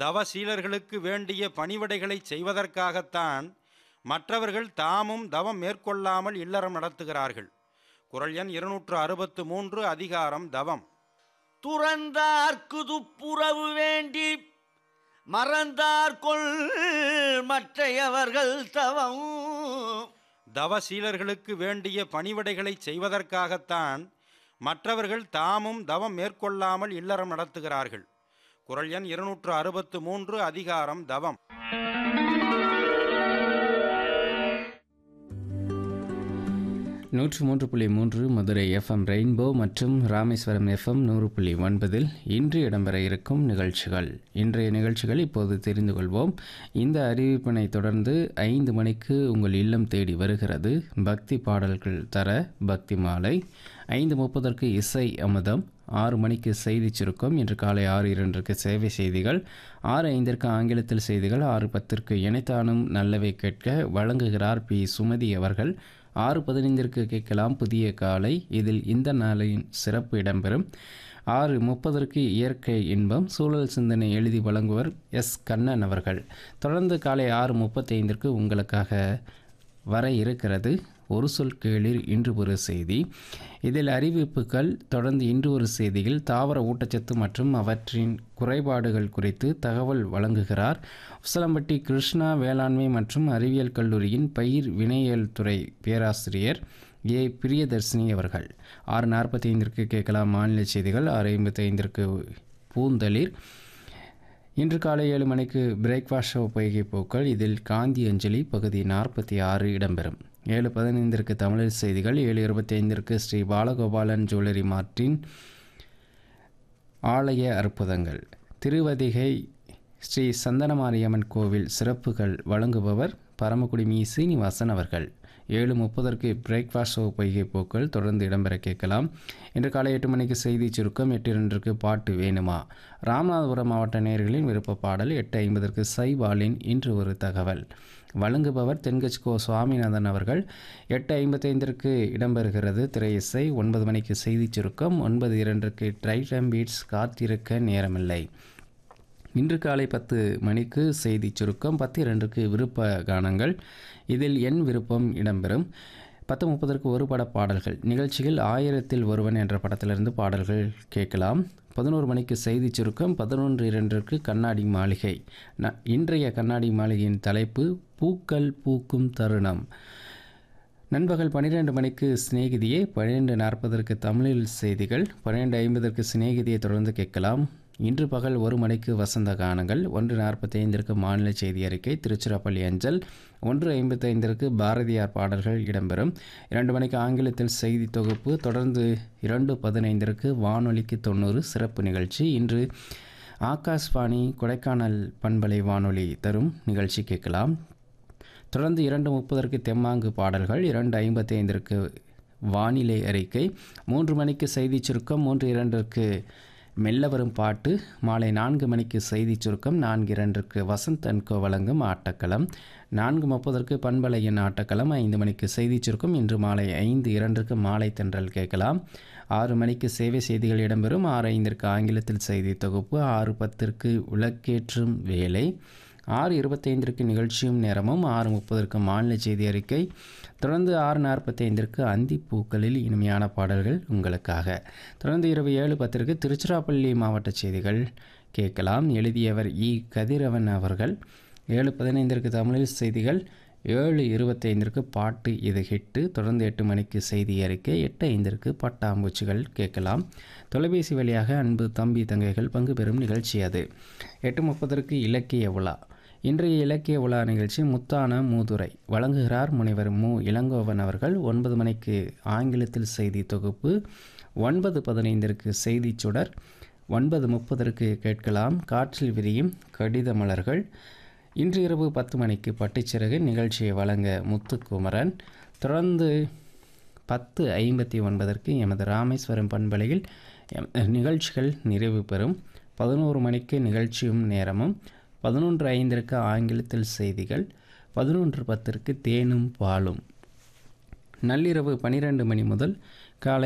தவசீலர்களுக்கு வேண்டிய பணிவிடைகளை செய்வதற்காகத்தான் மற்றவர்கள் தாமும் தவம் மேற்கொள்ளாமல் இல்லறம் நடத்துகிறார்கள் குரல் எண் இருநூற்று அறுபத்து மூன்று அதிகாரம் தவம் துறந்தார்க்கு துப்புரவு வேண்டி மறந்தார்கொள் மற்றையவர்கள் தவம் தவசீலர்களுக்கு வேண்டிய பணிவிடைகளை செய்வதற்காகத்தான் மற்றவர்கள் தாமும் தவம் மேற்கொள்ளாமல் இல்லறம் நடத்துகிறார்கள் குரல் எண் இருநூற்று அறுபத்து மூன்று அதிகாரம் தவம் நூற்று மூன்று புள்ளி மூன்று மதுரை எஃப்எம் ரெயின்போ மற்றும் ராமேஸ்வரம் எஃப்எம் நூறு புள்ளி ஒன்பதில் இன்று இடம்பெற இருக்கும் நிகழ்ச்சிகள் இன்றைய நிகழ்ச்சிகள் இப்போது தெரிந்து கொள்வோம் இந்த அறிவிப்பினை தொடர்ந்து ஐந்து மணிக்கு உங்கள் இல்லம் தேடி வருகிறது பக்தி பாடல்கள் தர பக்தி மாலை ஐந்து முப்பதற்கு இசை அமுதம் ஆறு மணிக்கு செய்தி சுருக்கம் இன்று காலை ஆறு இரண்டுக்கு சேவை செய்திகள் ஆறு ஐந்திற்கு ஆங்கிலத்தில் செய்திகள் ஆறு பத்திற்கு இணைத்தானும் நல்லவை கேட்க வழங்குகிறார் பி சுமதி அவர்கள் ஆறு பதினைந்திற்கு கேட்கலாம் புதிய காலை இதில் இந்த நாளின் சிறப்பு இடம்பெறும் ஆறு முப்பதற்கு இயற்கை இன்பம் சூழல் சிந்தனை எழுதி வழங்குவர் எஸ் கண்ணன் அவர்கள் தொடர்ந்து காலை ஆறு முப்பத்தைந்திற்கு உங்களுக்காக வர இருக்கிறது ஒரு சொல் கேளிர் இன்று ஒரு செய்தி இதில் அறிவிப்புகள் தொடர்ந்து இன்று ஒரு செய்தியில் தாவர ஊட்டச்சத்து மற்றும் அவற்றின் குறைபாடுகள் குறித்து தகவல் வழங்குகிறார் உசலம்பட்டி கிருஷ்ணா வேளாண்மை மற்றும் அறிவியல் கல்லூரியின் பயிர் வினையியல் துறை பேராசிரியர் ஏ பிரியதர்சினி அவர்கள் ஆறு நாற்பத்தி ஐந்திற்கு கேட்கலாம் மாநில செய்திகள் ஆறு ஐம்பத்தி ஐந்திற்கு பூந்தளிர் இன்று காலை ஏழு மணிக்கு பிரேக்ஃபாஸ்ட் ஷோ பொய்கை போக்கள் இதில் காந்தி அஞ்சலி பகுதி நாற்பத்தி ஆறு இடம்பெறும் ஏழு பதினைந்திற்கு தமிழர் செய்திகள் ஏழு இருபத்தி ஐந்திற்கு ஸ்ரீ பாலகோபாலன் ஜுவல்லரி மார்ட்டின் ஆலய அற்புதங்கள் திருவதிகை ஸ்ரீ சந்தனமாரியம்மன் கோவில் சிறப்புகள் வழங்குபவர் பரமக்குடி மீ சீனிவாசன் அவர்கள் ஏழு முப்பதற்கு பிரேக்ஃபாஸ்ட் ஷோ பொய்கை போக்கள் தொடர்ந்து இடம்பெற கேட்கலாம் இன்று காலை எட்டு மணிக்கு செய்தி சுருக்கம் எட்டு இரண்டுக்கு பாட்டு வேணுமா ராமநாதபுரம் மாவட்ட நேயர்களின் விருப்ப பாடல் எட்டு ஐம்பதற்கு சைபாலின் இன்று ஒரு தகவல் வழங்குபவர் தென்கட்சிகோ சுவாமிநாதன் அவர்கள் எட்டு ஐம்பத்தைந்திற்கு இடம்பெறுகிறது திரை இசை ஒன்பது மணிக்கு செய்தி சுருக்கம் ஒன்பது இரண்டுக்கு ட்ரைடம் பீட்ஸ் காத்திருக்க நேரமில்லை இன்று காலை பத்து மணிக்கு செய்தி சுருக்கம் பத்து இரண்டுக்கு விருப்ப கானங்கள் இதில் என் விருப்பம் இடம்பெறும் பத்து முப்பதற்கு ஒரு பட பாடல்கள் நிகழ்ச்சியில் ஆயிரத்தில் ஒருவன் என்ற படத்திலிருந்து பாடல்கள் கேட்கலாம் பதினோரு மணிக்கு செய்தி சுருக்கம் பதினொன்று இரண்டிற்கு கண்ணாடி மாளிகை ந இன்றைய கண்ணாடி மாளிகையின் தலைப்பு பூக்கள் பூக்கும் தருணம் நண்பகல் பன்னிரெண்டு மணிக்கு சிநேகிதியே பன்னிரெண்டு நாற்பதற்கு தமிழில் செய்திகள் பன்னிரெண்டு ஐம்பதற்கு சிநேகிதியை தொடர்ந்து கேட்கலாம் இன்று பகல் ஒரு மணிக்கு வசந்த கானங்கள் ஒன்று நாற்பத்தி ஐந்திற்கு மாநில செய்தி அறிக்கை திருச்சிராப்பள்ளி அஞ்சல் ஒன்று ஐம்பத்தைந்திற்கு பாரதியார் பாடல்கள் இடம்பெறும் இரண்டு மணிக்கு ஆங்கிலத்தில் செய்தி தொகுப்பு தொடர்ந்து இரண்டு பதினைந்திற்கு வானொலிக்கு தொண்ணூறு சிறப்பு நிகழ்ச்சி இன்று ஆகாஷ்வாணி கொடைக்கானல் பண்பலை வானொலி தரும் நிகழ்ச்சி கேட்கலாம் தொடர்ந்து இரண்டு முப்பதற்கு தெம்மாங்கு பாடல்கள் இரண்டு ஐம்பத்தி ஐந்திற்கு வானிலை அறிக்கை மூன்று மணிக்கு செய்தி சுருக்கம் மூன்று இரண்டிற்கு மெல்ல வரும் பாட்டு மாலை நான்கு மணிக்கு செய்தி சுருக்கம் நான்கு இரண்டிற்கு வசந்த் அன்கோ வழங்கும் ஆட்டக்களம் நான்கு முப்பதற்கு பண்பலையின் ஆட்டக்களம் ஐந்து மணிக்கு செய்தி சுருக்கம் இன்று மாலை ஐந்து இரண்டிற்கு மாலை தென்றல் கேட்கலாம் ஆறு மணிக்கு சேவை செய்திகள் இடம்பெறும் ஆறு ஐந்திற்கு ஆங்கிலத்தில் செய்தி தொகுப்பு ஆறு பத்திற்கு விளக்கேற்றும் வேலை ஆறு இருபத்தைந்திற்கு நிகழ்ச்சியும் நேரமும் ஆறு முப்பதற்கு மாநில செய்தி அறிக்கை தொடர்ந்து ஆறு நாற்பத்தி ஐந்திற்கு அந்தி பூக்களில் இனிமையான பாடல்கள் உங்களுக்காக தொடர்ந்து இரவு ஏழு பத்திற்கு திருச்சிராப்பள்ளி மாவட்ட செய்திகள் கேட்கலாம் எழுதியவர் இ கதிரவன் அவர்கள் ஏழு பதினைந்திற்கு தமிழில் செய்திகள் ஏழு இருபத்தைந்திற்கு பாட்டு இது ஹிட்டு தொடர்ந்து எட்டு மணிக்கு செய்தி அறிக்கை எட்டு ஐந்திற்கு பட்டாம்பூச்சிகள் கேட்கலாம் தொலைபேசி வழியாக அன்பு தம்பி தங்கைகள் பங்கு பெறும் நிகழ்ச்சி அது எட்டு முப்பதற்கு இலக்கிய விழா இன்றைய இலக்கிய உலா நிகழ்ச்சி முத்தான மூதுரை வழங்குகிறார் முனைவர் மு இளங்கோவன் அவர்கள் ஒன்பது மணிக்கு ஆங்கிலத்தில் செய்தி தொகுப்பு ஒன்பது பதினைந்திற்கு செய்தி சுடர் ஒன்பது முப்பதற்கு கேட்கலாம் காற்றில் விரியும் கடித மலர்கள் இன்று இரவு பத்து மணிக்கு பட்டுச்சிறகு நிகழ்ச்சியை வழங்க முத்துக்குமரன் தொடர்ந்து பத்து ஐம்பத்தி ஒன்பதற்கு எமது ராமேஸ்வரம் பண்பலையில் நிகழ்ச்சிகள் நிறைவு பெறும் பதினோரு மணிக்கு நிகழ்ச்சியும் நேரமும் பதினொன்று ஐந்திற்கு ஆங்கிலத்தில் செய்திகள் பதினொன்று பத்திற்கு தேனும் பாலும் நள்ளிரவு பனிரெண்டு மணி முதல்